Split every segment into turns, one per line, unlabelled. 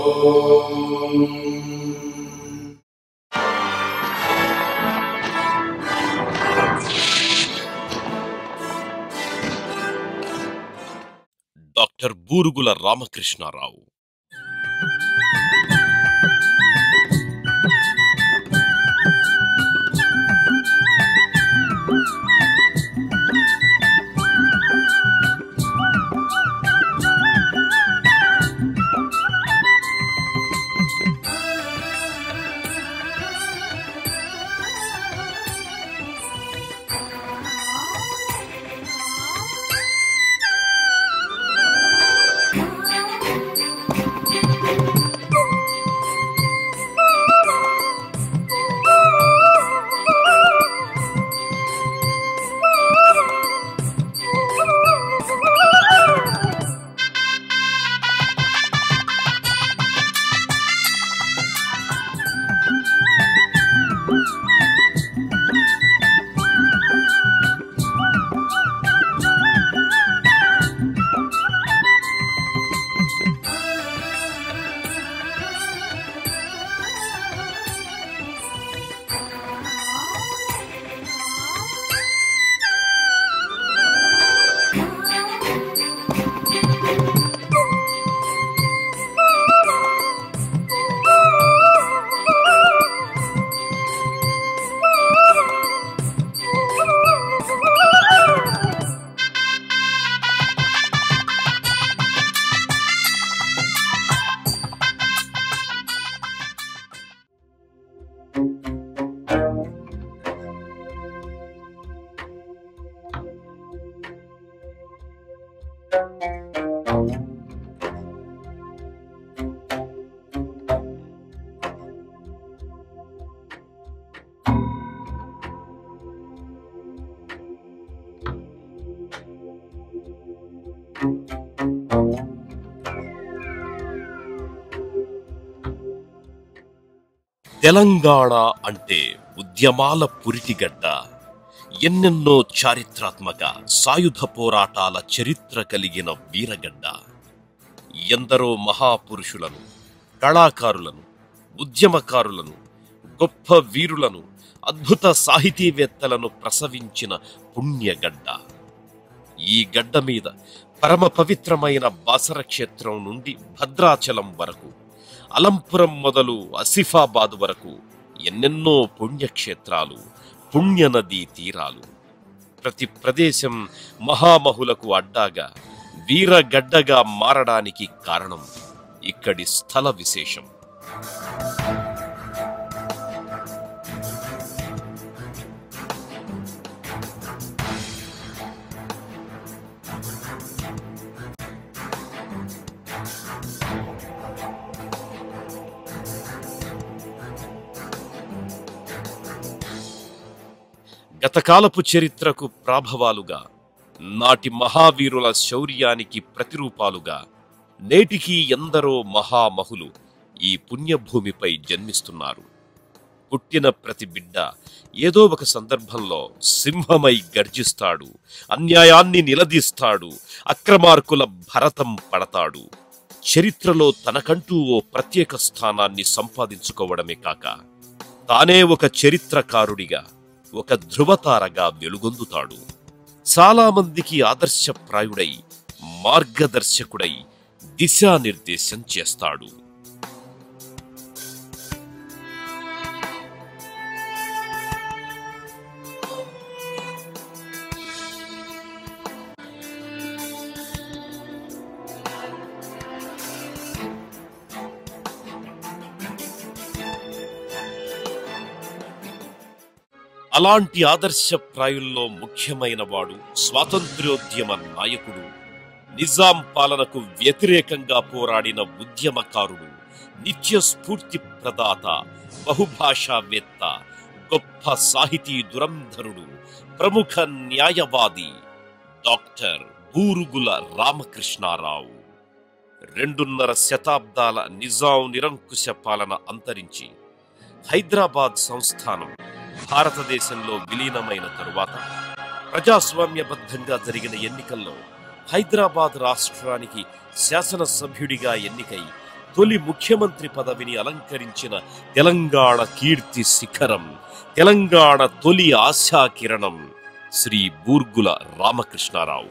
doctor బూరుగుల Ramakrishna Rao Telangana అంటే ఉద్యమాల పురిటిగడ్డ ఎన్నెన్నో చారిత్రాత్మక సాయుధ పోరాటాల చరిత్ర కలిగిన వీరగడ్డ ఎందరో మహాపురుషులను కళాకారులను ఉద్యమకారులను గొప్ప వీరులను అద్భుత సాహితీవేత్తలను ప్రసవించిన పుణ్యగడ్డ ఈ గడ్డ మీద పరమ పవిత్రమైన బాసర క్షేత్రం నుండి భద్రాచలం వరకు అలంపురం మొదలు ఆసిఫాబాద్ వరకు ఎన్నెన్నో పుణ్యక్షేత్రాలు పుణ్యనదీ తీరాలు ప్రతి ప్రదేశం మహామహులకు అడ్డాగా వీరగడ్డగా మారడానికి కారణం ఇక్కడి స్థల విశేషం గతకాలపు చరిత్రకు ప్రాభవాలుగా నాటి మహావీరుల శౌర్యానికి ప్రతిరూపాలుగా నేటికి ఎందరో మహామహులు ఈ పుణ్యభూమిపై జన్మిస్తున్నారు పుట్టిన ప్రతి బిడ్డ ఏదో ఒక సందర్భంలో సింహమై గర్జిస్తాడు అన్యాయాన్ని నిలదీస్తాడు అక్రమార్కుల భరతం పడతాడు చరిత్రలో తనకంటూ ఓ ప్రత్యేక స్థానాన్ని సంపాదించుకోవడమే కాక తానే ఒక చరిత్రకారుడిగా ఒక ధృవతారగా వెలుగొందుతాడు చాలా మందికి ఆదర్శప్రాయుడై మార్గదర్శకుడై దిశానిర్దేశం చేస్తాడు అలాంటి ఆదర్శప్రాయుల్లో ముఖ్యమైన వాడు స్వాతంత్ర్యోద్యమ నాయకుడు నిజాం పాలనకు వ్యతిరేకంగా పోరాడిన ఉద్యమకారుడు నిత్య స్ఫూర్తి ప్రదాత బహుభాషావేత్త గొప్ప సాహితీ దురంధరుడు ప్రముఖ న్యాయవాది డాక్టర్ బూరుగుల రామకృష్ణారావు రెండున్నర శతాబ్దాల నిజాం నిరంకుశ పాలన అంతరించి హైదరాబాద్ సంస్థానం భారతదేశంలో విలీనమైన తరువాత ప్రజాస్వామ్యబద్ధంగా జరిగిన ఎన్నికల్లో హైదరాబాద్ రాష్ట్రానికి శాసనసభ్యుడిగా ఎన్నికై తొలి ముఖ్యమంత్రి పదవిని అలంకరించిన తెలంగాణ కీర్తి శిఖరం తెలంగాణ తొలి ఆశాకిరణం శ్రీ బూర్గుల రామకృష్ణారావు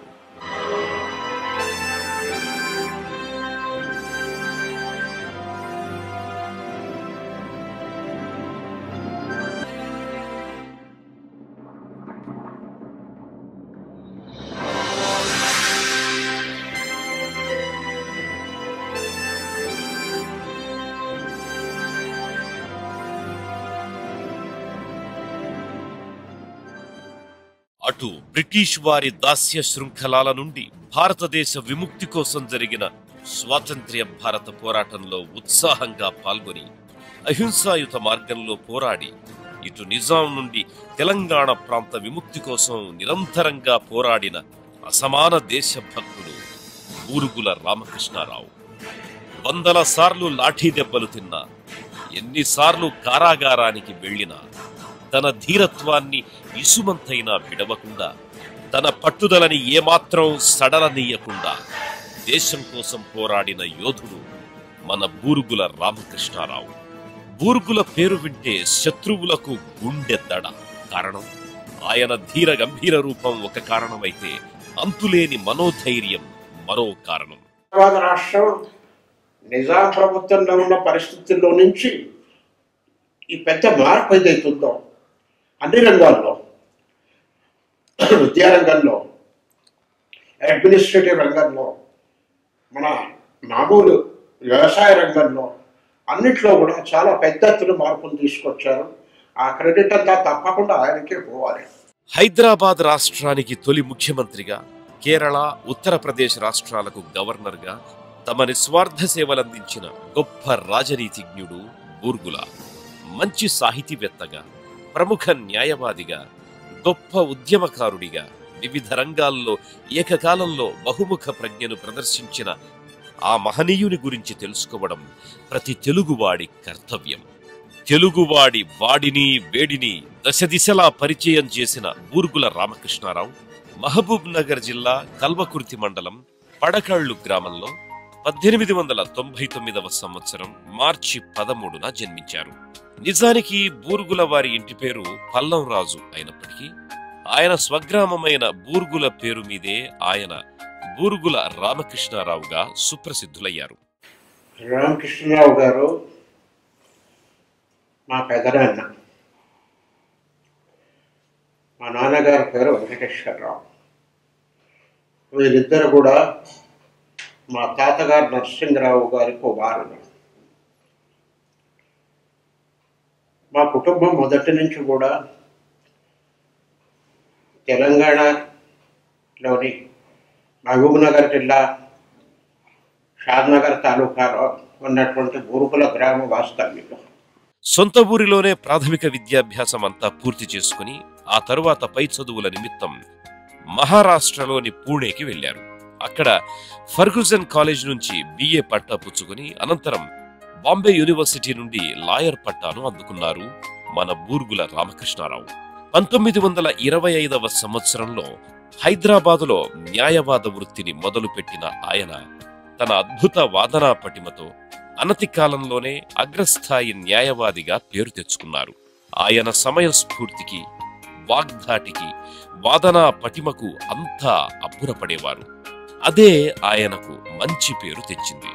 అటు బ్రిటిష్ వారి దాస్య శృంఖలాల నుండి భారతదేశ విముక్తి కోసం జరిగిన స్వాతంత్ర్య భారత పోరాటంలో ఉత్సాహంగా పాల్గొని అహింసాయుత మార్గంలో పోరాడి ఇటు నిజాం నుండి తెలంగాణ ప్రాంత విముక్తి కోసం నిరంతరంగా పోరాడిన అసమాన దేశభక్తుడు ఊరుగుల రామకృష్ణారావు వందల సార్లు లాఠీ దెబ్బలు తిన్నా ఎన్నిసార్లు కారాగారానికి వెళ్ళినా తన ధీరత్వాన్ని ఇసుమంతైనా విడవకుండా తన పట్టుదలని ఏమాత్రం సడలనీయకుండా దేశం కోసం పోరాడిన యోధుడు మన బూరుగుల రామకృష్ణారావు బూరుగుల పేరు వింటే శత్రువులకు గుండె దడ కారణం ఆయన ధీర గంభీర రూపం ఒక కారణమైతే అంతులేని మనోధైర్యం మరో కారణం
హైదరాబాద్ రాష్ట్రం నిజాం ప్రభుత్వంలో ఉన్న పరిస్థితుల్లో నుంచి ఈ పెద్ద మార్పు ఏదైతుందో అన్ని రంగాల్లో విద్యారంగంలో అడ్మినిస్ట్రేటివ్ రంగంలో మన మామూలు వ్యవసాయ రంగంలో అన్నిట్లో కూడా చాలా పెద్ద ఎత్తున మార్పులు తీసుకొచ్చారు ఆ క్రెడిట్ అంతా తప్పకుండా ఆయనకే పోవాలి
హైదరాబాద్ రాష్ట్రానికి తొలి ముఖ్యమంత్రిగా కేరళ ఉత్తరప్రదేశ్ రాష్ట్రాలకు గవర్నర్గా తమ నిస్వార్థ సేవలందించిన గొప్ప రాజనీతిజ్ఞుడు బూర్గుల మంచి సాహితీవేత్తగా ప్రముఖ న్యాయవాదిగా గొప్ప ఉద్యమకారుడిగా వివిధ రంగాల్లో ఏకకాలంలో బహుముఖ ప్రజ్ఞను ప్రదర్శించిన ఆ మహనీయుని గురించి తెలుసుకోవడం ప్రతి తెలుగువాడి కర్తవ్యం తెలుగువాడి వాడిని వేడిని దశ దిశలా పరిచయం చేసిన బూర్గుల రామకృష్ణారావు మహబూబ్ నగర్ జిల్లా కల్వకుర్తి మండలం పడకళ్ళు గ్రామంలో పద్దెనిమిది వందల తొంభై తొమ్మిదవ సంవత్సరం మార్చి పదమూడున జన్మించారు నిజానికి బూర్గుల వారి ఇంటి పేరు పల్లం రాజు అయినప్పటికీ ఆయన స్వగ్రామమైన బూర్గుల పేరు మీదే ఆయన బూర్గుల రామకృష్ణారావుగా సుప్రసిద్ధులయ్యారు
రామకృష్ణరావు గారు మా పెదనాన్న మా నాన్నగారి పేరు వెంకటేశ్వరరావు వీరిద్దరు కూడా మా తాతగారు నరసింహరావు గారి కుమారులు మా కుటుంబం మొదటి నుంచి కూడా తెలంగాణలోని మహబూబ్ నగర్ జిల్లా షాద్నగర్ తాలూకాలో ఉన్నటువంటి బూరుకుల గ్రామ వాస్తవ్యులు
సొంత ఊరిలోనే ప్రాథమిక విద్యాభ్యాసం అంతా పూర్తి చేసుకుని ఆ తరువాత పై చదువుల నిమిత్తం మహారాష్ట్రలోని పూణేకి వెళ్లారు అక్కడ ఫర్గుజన్ కాలేజ్ నుంచి బిఏ పట్టా పుచ్చుకుని అనంతరం బాంబే యూనివర్సిటీ నుండి లాయర్ పట్టాను అందుకున్నారు మన బూర్గుల రామకృష్ణారావు పంతొమ్మిది వందల ఇరవై ఐదవ సంవత్సరంలో హైదరాబాదులో న్యాయవాద వృత్తిని మొదలుపెట్టిన ఆయన తన అద్భుత వాదనా పటిమతో అనతి కాలంలోనే అగ్రస్థాయి న్యాయవాదిగా పేరు తెచ్చుకున్నారు ఆయన సమయస్ఫూర్తికి వాగ్ధాటికి వాదనా పటిమకు అంతా అబ్బురపడేవారు అదే ఆయనకు మంచి పేరు తెచ్చింది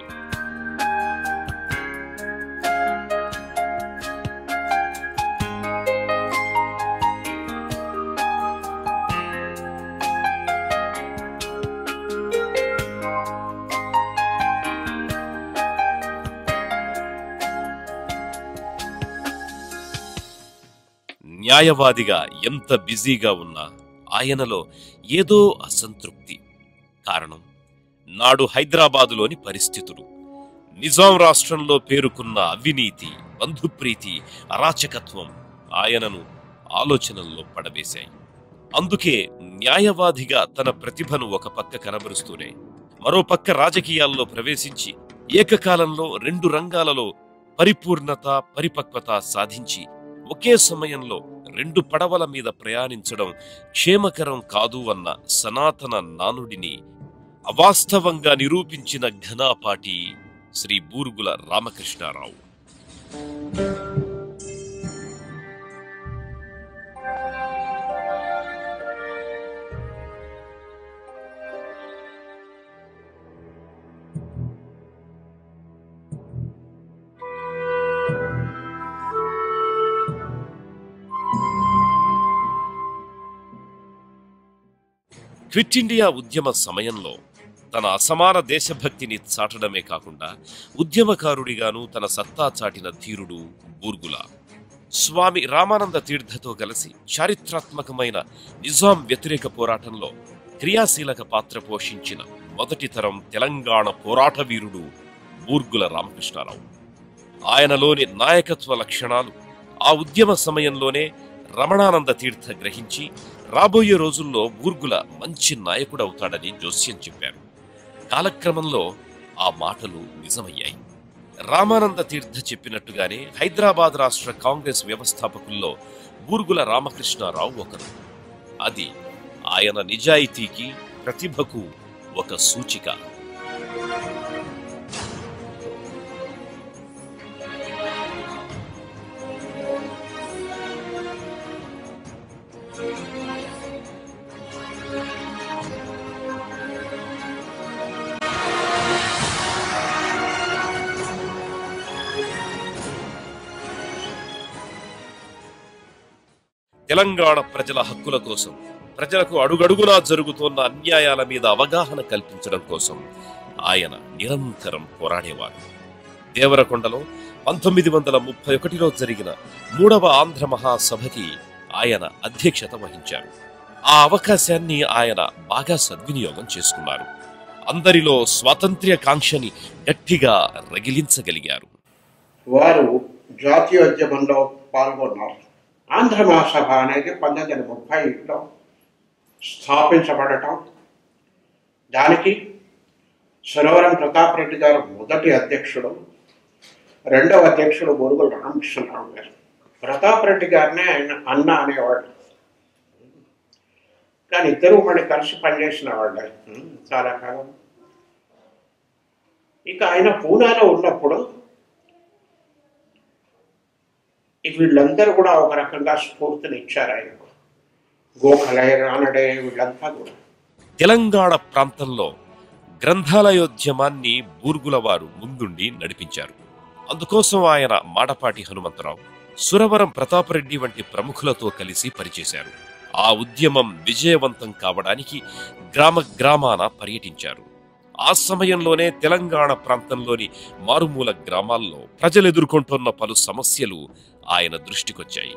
న్యాయవాదిగా ఎంత బిజీగా ఉన్నా ఆయనలో ఏదో అసంతృప్తి కారణం నాడు హైదరాబాదులోని పరిస్థితులు నిజాం రాష్ట్రంలో పేరుకున్న అవినీతి బంధుప్రీతి అరాచకత్వం ఆయనను ఆలోచనల్లో పడవేశాయి అందుకే న్యాయవాదిగా తన ప్రతిభను ఒక పక్క కనబరుస్తూనే మరో పక్క రాజకీయాల్లో ప్రవేశించి ఏకకాలంలో రెండు రంగాలలో పరిపూర్ణత పరిపక్వత సాధించి ఒకే సమయంలో రెండు పడవల మీద ప్రయాణించడం క్షేమకరం కాదు అన్న సనాతన నానుడిని అవాస్తవంగా నిరూపించిన ఘనాపాటి శ్రీ బూరుగుల రామకృష్ణారావు క్విట్ ఇండియా ఉద్యమ సమయంలో తన అసమాన దేశభక్తిని చాటడమే కాకుండా ఉద్యమకారుడిగాను తన సత్తా చాటిన ధీరుడు బూర్గుల స్వామి రామానంద తీర్థతో కలిసి చారిత్రాత్మకమైన నిజాం వ్యతిరేక పోరాటంలో క్రియాశీలక పాత్ర పోషించిన మొదటి తరం తెలంగాణ పోరాట వీరుడు బూర్గుల రామకృష్ణారావు ఆయనలోని నాయకత్వ లక్షణాలు ఆ ఉద్యమ సమయంలోనే రమణానంద తీర్థ గ్రహించి రాబోయే రోజుల్లో బూర్గుల మంచి నాయకుడవుతాడని జోస్యం చెప్పారు కాలక్రమంలో ఆ మాటలు నిజమయ్యాయి రామానంద తీర్థ చెప్పినట్టుగానే హైదరాబాద్ రాష్ట్ర కాంగ్రెస్ వ్యవస్థాపకుల్లో బూర్గుల రామకృష్ణారావు ఒకరు అది ఆయన నిజాయితీకి ప్రతిభకు ఒక సూచిక తెలంగాణ ప్రజల హక్కుల కోసం ప్రజలకు అడుగడుగునా జరుగుతున్న అన్యాయాల మీద అవగాహన కల్పించడం కోసం ఆయన నిరంతరం పోరాడేవారు దేవరకొండలో పంతొమ్మిది వందల ముప్పై ఒకటిలో జరిగిన మూడవ ఆంధ్ర మహాసభకి ఆయన అధ్యక్షత వహించారు ఆ అవకాశాన్ని ఆయన బాగా సద్వినియోగం చేసుకున్నారు అందరిలో స్వాతంత్ర్య కాంక్షని గట్టిగా రగిలించగలిగారు
వారు జాతీయోద్యమంలో పాల్గొన్నారు ఆంధ్ర మహాసభ అనేది పంతొమ్మిది వందల ముప్పైలో స్థాపించబడటం దానికి సురవరం ప్రతాప్ రెడ్డి గారు మొదటి అధ్యక్షుడు రెండవ అధ్యక్షుడు బొరుగుల రామకృష్ణరావు గారు ప్రతాప్ రెడ్డి గారినే ఆయన అన్న అనేవాడు కానీ ఇద్దరు మళ్ళీ కలిసి పనిచేసిన వాళ్ళు ఉమ్, చాలా కాలం ఇక ఆయన పూనాలో ఉన్నప్పుడు ఈ వీళ్ళందరూ కూడా ఒక రకంగా స్ఫూర్తిని ఇచ్చారు ఆయనకు గోఖలే రానడే వీళ్ళంతా కూడా
తెలంగాణ ప్రాంతంలో గ్రంథాలయోద్యమాన్ని బూర్గుల వారు ముందుండి నడిపించారు అందుకోసం ఆయన మాడపాటి హనుమంతరావు సురవరం ప్రతాపరెడ్డి వంటి ప్రముఖులతో కలిసి పనిచేశారు ఆ ఉద్యమం విజయవంతం కావడానికి గ్రామ గ్రామాన పర్యటించారు ఆ సమయంలోనే తెలంగాణ ప్రాంతంలోని మారుమూల గ్రామాల్లో ప్రజలు ఎదుర్కొంటున్న పలు సమస్యలు ఆయన దృష్టికొచ్చాయి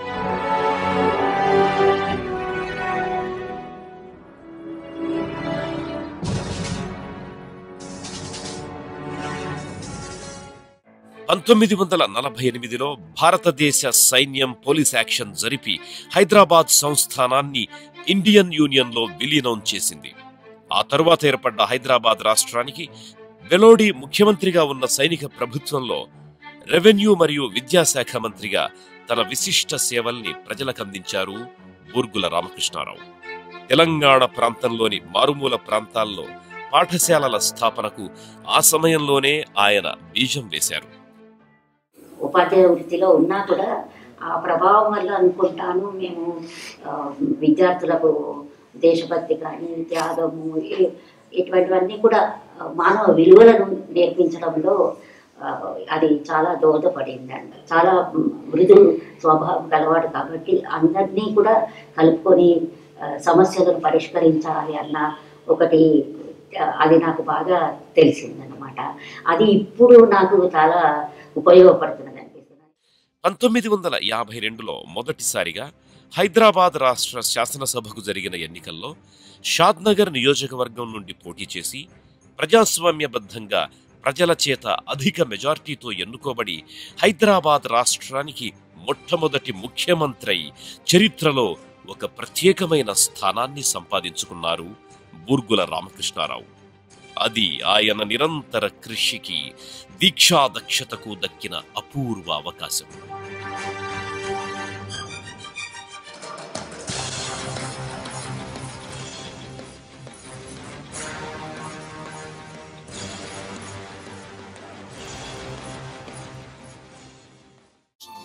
పంతొమ్మిది వందల నలభై ఎనిమిదిలో భారతదేశ సైన్యం పోలీస్ యాక్షన్ జరిపి హైదరాబాద్ సంస్థానాన్ని ఇండియన్ యూనియన్లో విలీనం చేసింది ఆ తరువాత ఏర్పడ్డ హైదరాబాద్ రాష్ట్రానికి వెలోడి ముఖ్యమంత్రిగా ఉన్న సైనిక ప్రభుత్వంలో రెవెన్యూ మరియు విద్యాశాఖ మంత్రిగా తన విశిష్ట సేవల్ని ప్రజలకు అందించారు బూర్గుల రామకృష్ణారావు తెలంగాణ ప్రాంతంలోని మారుమూల ప్రాంతాల్లో పాఠశాలల స్థాపనకు ఆ సమయంలోనే ఆయన బీజం వేశారు
ఉపాధ్యాయ వృత్తిలో ఉన్నా కూడా ఆ ప్రభావం వల్ల అనుకుంటాను మేము ఆ, విద్యార్థులకు దేశభక్తి కానీ త్యాగము ఇ- ఇటువంటివన్నీ కూడా ఆ, మానవ విలువలను నేర్పించడంలో ఆ, అది చాలా దోహదపడిందండి చాలా మృదు స్వభావం కలవాడు కాబట్టి అందరినీ కూడా కలుపుకొని ఆ, సమస్యలను పరిష్కరించాలి అన్న ఒకటి ఆ, అది నాకు బాగా తెలిసిందన్నమాట అది ఇప్పుడు నాకు చాలా ఉపయోగపడుతున్నది అనిపిస్తుంది
పంతొమ్మిది వందల యాభై రెండులో మొదటిసారిగా హైదరాబాద్ రాష్ట్ర శాసనసభకు జరిగిన ఎన్నికల్లో షాద్నగర్ నియోజకవర్గం నుండి పోటీ చేసి ప్రజాస్వామ్యబద్ధంగా ప్రజల చేత అధిక మెజార్టీతో ఎన్నుకోబడి హైదరాబాద్ రాష్ట్రానికి మొట్టమొదటి ముఖ్యమంత్రి చరిత్రలో ఒక ప్రత్యేకమైన స్థానాన్ని సంపాదించుకున్నారు బూర్గుల రామకృష్ణారావు అది ఆయన నిరంతర కృషికి దీక్షాదక్షతకు దక్కిన అపూర్వ అవకాశం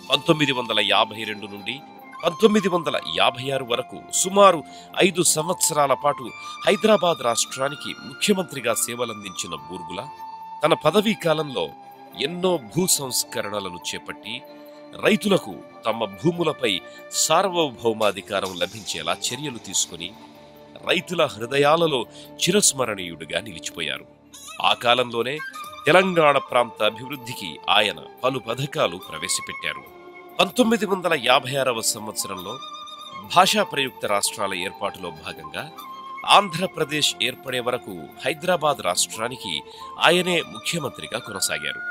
పంతొమ్మిది వందల యాభై రెండు నుండి పంతొమ్మిది వందల యాభై ఆరు వరకు సుమారు ఐదు సంవత్సరాల పాటు హైదరాబాద్ రాష్ట్రానికి ముఖ్యమంత్రిగా సేవలందించిన బూర్గుల తన పదవీ కాలంలో ఎన్నో భూ సంస్కరణలను చేపట్టి రైతులకు తమ భూములపై సార్వభౌమాధికారం లభించేలా చర్యలు తీసుకుని రైతుల హృదయాలలో చిరస్మరణీయుడిగా నిలిచిపోయారు ఆ కాలంలోనే తెలంగాణ ప్రాంత అభివృద్ధికి ఆయన పలు పథకాలు ప్రవేశపెట్టారు పంతొమ్మిది వందల యాభై ఆరవ సంవత్సరంలో భాషా ప్రయుక్త రాష్ట్రాల ఏర్పాటులో భాగంగా ఆంధ్రప్రదేశ్ ఏర్పడే వరకు హైదరాబాద్ రాష్ట్రానికి ఆయనే ముఖ్యమంత్రిగా కొనసాగారు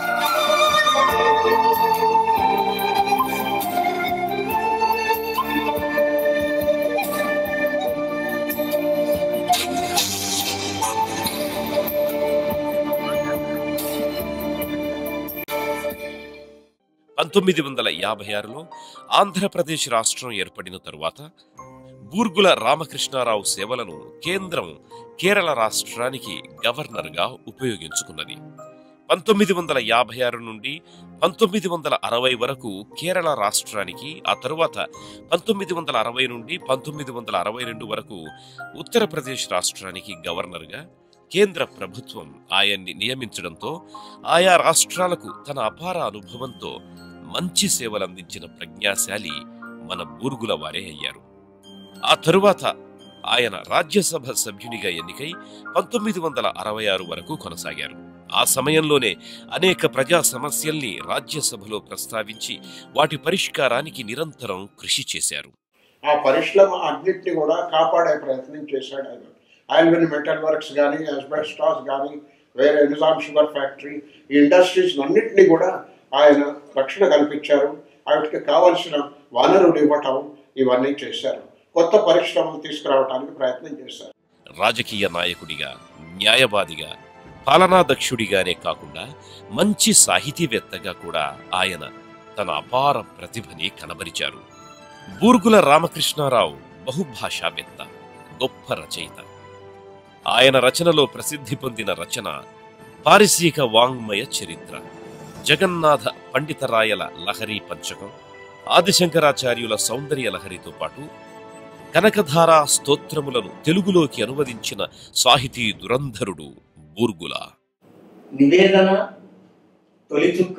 పంతొమ్మిది వందల యాభై ఆరులో ఆంధ్రప్రదేశ్ రాష్ట్రం ఏర్పడిన తరువాత బూర్గుల రామకృష్ణారావు సేవలను కేంద్రం కేరళ రాష్ట్రానికి గవర్నర్గా ఉపయోగించుకున్నది పంతొమ్మిది వందల యాభై ఆరు నుండి పంతొమ్మిది వందల అరవై వరకు కేరళ రాష్ట్రానికి ఆ తరువాత పంతొమ్మిది వందల అరవై నుండి పంతొమ్మిది వందల అరవై రెండు వరకు ఉత్తరప్రదేశ్ రాష్ట్రానికి గవర్నర్గా కేంద్ర ప్రభుత్వం ఆయన్ని నియమించడంతో ఆయా రాష్ట్రాలకు తన అపార అనుభవంతో మంచి సేవలందించిన ప్రజ్ఞాశాలి మన బూర్గుల వారే అయ్యారు ఆ తరువాత ఆయన రాజ్యసభ సభ్యునిగా ఎన్నికై పంతొమ్మిది వందల అరవై ఆరు వరకు కొనసాగారు ఆ సమయంలోనే అనేక ప్రజా సమస్యల్ని రాజ్యసభలో ప్రస్తావించి వాటి పరిష్కారానికి నిరంతరం కృషి చేశారు
ఆ పరిశ్రమ అన్నింటినీ కూడా కాపాడే ప్రయత్నం చేశాడు ఆయన ఆయిల్విన్ మెటల్ వర్క్స్ కానీ అస్బెస్టాస్ కానీ వేరే నిజాం షుగర్ ఫ్యాక్టరీ ఈ ఇండస్ట్రీస్ అన్నింటినీ కూడా ఆయన రక్షణ కల్పించారు వాటికి కావలసిన వనరులు ఇవ్వటం ఇవన్నీ చేశారు కొత్త పరిశ్రమలు తీసుకురావడానికి ప్రయత్నం చేశారు
రాజకీయ నాయకుడిగా న్యాయవాదిగా పాలనాదక్షుడిగానే కాకుండా మంచి సాహితీవేత్తగా కూడా ఆయన తన అపార ప్రతిభని కనబరిచారు బూర్గుల రామకృష్ణారావు బహుభాషావేత్త గొప్ప రచయిత ఆయన రచనలో ప్రసిద్ధి పొందిన రచన పారిశీక వాంగ్మయ చరిత్ర జగన్నాథ పండితరాయల లహరి పంచకం ఆదిశంకరాచార్యుల సౌందర్య లహరితో పాటు కనకధార స్తోత్రములను తెలుగులోకి అనువదించిన సాహితీ దురంధరుడు బూర్గుల
నివేదన తొలి చుక్క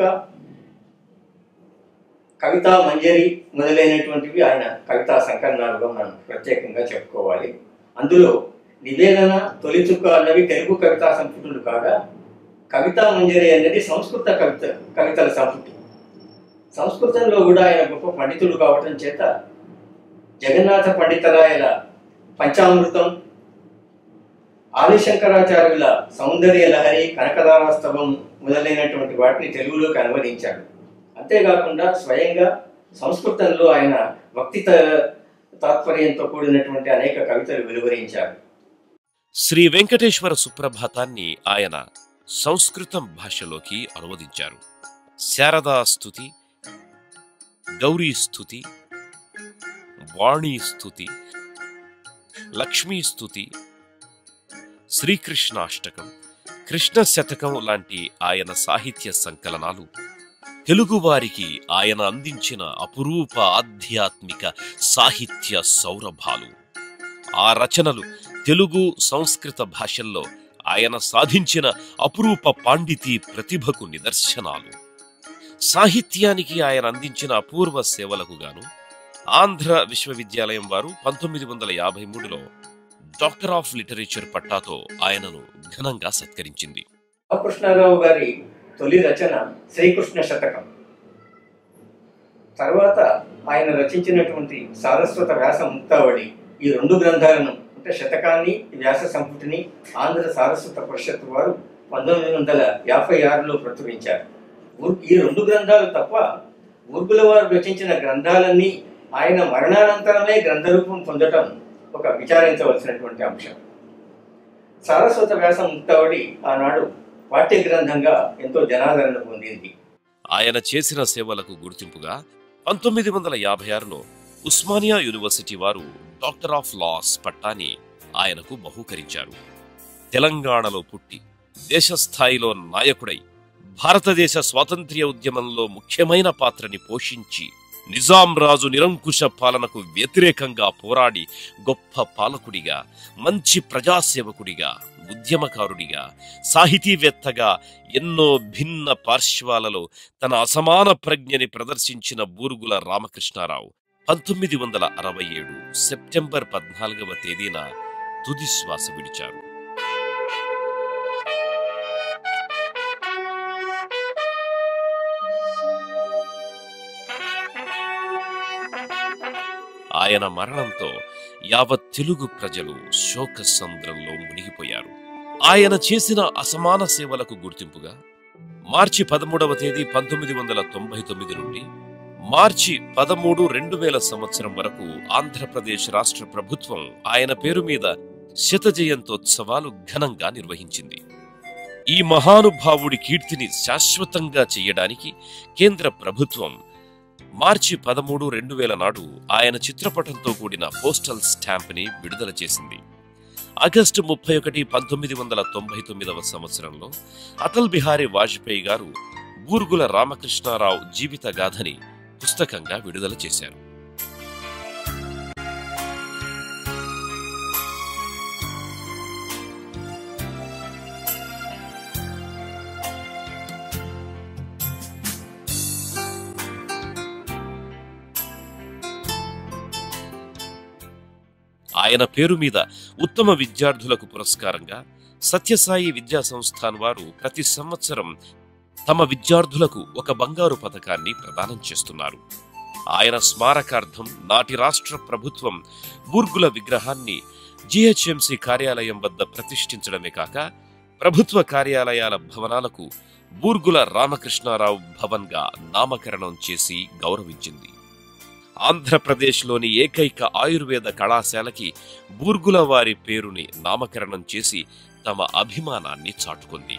కవితా మంజరి మొదలైనటువంటివి ఆయన కవితా సంకలనాలుగా మనం ప్రత్యేకంగా చెప్పుకోవాలి అందులో నివేదన తొలి చుక్క అన్నవి తెలుగు కవితా సంపుటులు కాగా కవితా మంజరి అనేది సంస్కృత కవిత కవితల సంపుటి సంస్కృతంలో కూడా ఆయన గొప్ప పండితుడు కావటం చేత జగన్నాథ పండితరాయల పంచామృతం ఆదిశంకరాచార్యుల సౌందర్య లహరి కనకదారాస్తవం మొదలైనటువంటి వాటిని తెలుగులోకి అనువదించాడు అంతేకాకుండా స్వయంగా సంస్కృతంలో ఆయన భక్తి త- తాత్పర్యంతో కూడినటువంటి అనేక కవితలు వెలువరించారు
శ్రీ వెంకటేశ్వర సుప్రభాతాన్ని ఆయన సంస్కృతం భాషలోకి అనువదించారు శారదా స్తుతి గౌరీ స్తుతి వాణీ స్తుతి లక్ష్మీ స్తుతి శ్రీకృష్ణాష్టకం కృష్ణ శతకం లాంటి ఆయన సాహిత్య సంకలనాలు తెలుగువారికి ఆయన అందించిన అపురూప ఆధ్యాత్మిక సాహిత్య సౌరభాలు ఆ రచనలు తెలుగు సంస్కృత భాషల్లో ఆయన సాధించిన అపురూప పాండితీ ప్రతిభకు నిదర్శనాలు సాహిత్యానికి ఆయన అందించిన అపూర్వ సేవలకు గాను ఆంధ్ర విశ్వవిద్యాలయం వారు పంతొమ్మిది వందల యాభై మూడులో డాక్టర్ ఆఫ్ లిటరేచర్ పట్టాతో ఆయనను ఘనంగా సత్కరించింది
రామకృష్ణారావు గారి తొలి రచన శ్రీకృష్ణ శతకం తర్వాత ఆయన రచించినటువంటి సారస్వత వ్యాస ముక్తావళి ఈ రెండు గ్రంథాలను అంటే శతకాన్ని వ్యాస సంపుటిని ఆంధ్ర సారస్వత పరిషత్ వారు పంతొమ్మిది వందల యాభై ఆరులో ప్రచురించారు ఊర్- ఈ రెండు గ్రంథాలు తప్ప ఊర్గుల వారు రచించిన గ్రంథాలన్నీ ఆయన మరణానంతరమే గ్రంథరూపం పొందటం ఒక విచారించవలసినటువంటి అంశం సారస్వత వ్యాస ముక్తావళి ఆనాడు పాఠ్య గ్రంథంగా ఎంతో జనాదరణ పొందింది
ఆయన చేసిన సేవలకు గుర్తింపుగా పంతొమ్మిది వందల యాభై ఆరులో ఉస్మానియా యూనివర్సిటీ వారు డాక్టర్ ఆఫ్ లాస్ పట్టాని ఆయనకు బహూకరించారు తెలంగాణలో పుట్టి దేశస్థాయిలో నాయకుడై భారతదేశ స్వాతంత్ర్య ఉద్యమంలో ముఖ్యమైన పాత్రని పోషించి నిజాం రాజు నిరంకుశ పాలనకు వ్యతిరేకంగా పోరాడి గొప్ప పాలకుడిగా మంచి ప్రజాసేవకుడిగా ఉద్యమకారుడిగా సాహితీవేత్తగా ఎన్నో భిన్న పార్శ్వాలలో తన అసమాన ప్రజ్ఞని ప్రదర్శించిన బూరుగుల రామకృష్ణారావు పంతొమ్మిది వందల అరవై ఏడు సెప్టెంబర్ పద్నాలుగవ తేదీన తుది శ్వాస విడిచారు ఆయన మరణంతో యావత్ తెలుగు ప్రజలు శోక సంద్రంలో మునిగిపోయారు ఆయన చేసిన అసమాన సేవలకు గుర్తింపుగా మార్చి పదమూడవ తేదీ పంతొమ్మిది వందల తొంభై తొమ్మిది నుండి మార్చి పదమూడు రెండు వేల సంవత్సరం వరకు ఆంధ్రప్రదేశ్ రాష్ట్ర ప్రభుత్వం ఆయన పేరు మీద శత జయంతోత్సవాలు ఘనంగా నిర్వహించింది ఈ మహానుభావుడి కీర్తిని శాశ్వతంగా చేయడానికి కేంద్ర ప్రభుత్వం మార్చి పదమూడు రెండు వేల నాడు ఆయన చిత్రపటంతో కూడిన పోస్టల్ స్టాంప్ని విడుదల చేసింది ఆగస్టు ముప్పై ఒకటి పంతొమ్మిది వందల తొంభై తొమ్మిదవ సంవత్సరంలో అటల్ బిహారీ వాజ్పేయి గారు బూర్గుల రామకృష్ణారావు జీవిత గాథని పుస్తకంగా విడుదల చేశారు ఆయన పేరు మీద ఉత్తమ విద్యార్థులకు పురస్కారంగా సత్యసాయి విద్యా సంస్థాన్ వారు ప్రతి సంవత్సరం తమ విద్యార్థులకు ఒక బంగారు పథకాన్ని ప్రదానం చేస్తున్నారు ఆయన స్మారకార్థం నాటి రాష్ట్ర ప్రభుత్వం బూర్గుల విగ్రహాన్ని జిహెచ్ఎంసి కార్యాలయం వద్ద ప్రతిష్ఠించడమే కాక ప్రభుత్వ కార్యాలయాల భవనాలకు బూర్గుల రామకృష్ణారావు భవన్గా నామకరణం చేసి గౌరవించింది ఆంధ్రప్రదేశ్లోని ఏకైక ఆయుర్వేద కళాశాలకి బూర్గుల వారి పేరుని నామకరణం చేసి తమ అభిమానాన్ని చాటుకుంది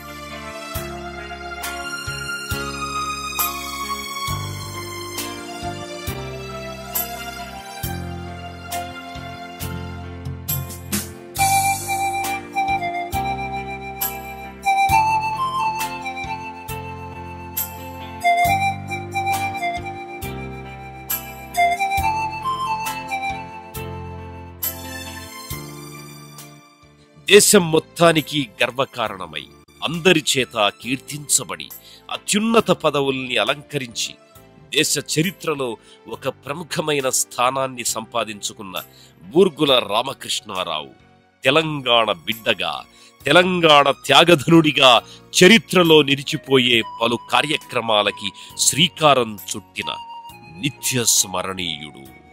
దేశం మొత్తానికి గర్వకారణమై అందరి చేత కీర్తించబడి అత్యున్నత పదవుల్ని అలంకరించి దేశ చరిత్రలో ఒక ప్రముఖమైన స్థానాన్ని సంపాదించుకున్న బూర్గుల రామకృష్ణారావు తెలంగాణ బిడ్డగా తెలంగాణ త్యాగధనుడిగా చరిత్రలో నిలిచిపోయే పలు కార్యక్రమాలకి శ్రీకారం చుట్టిన నిత్య స్మరణీయుడు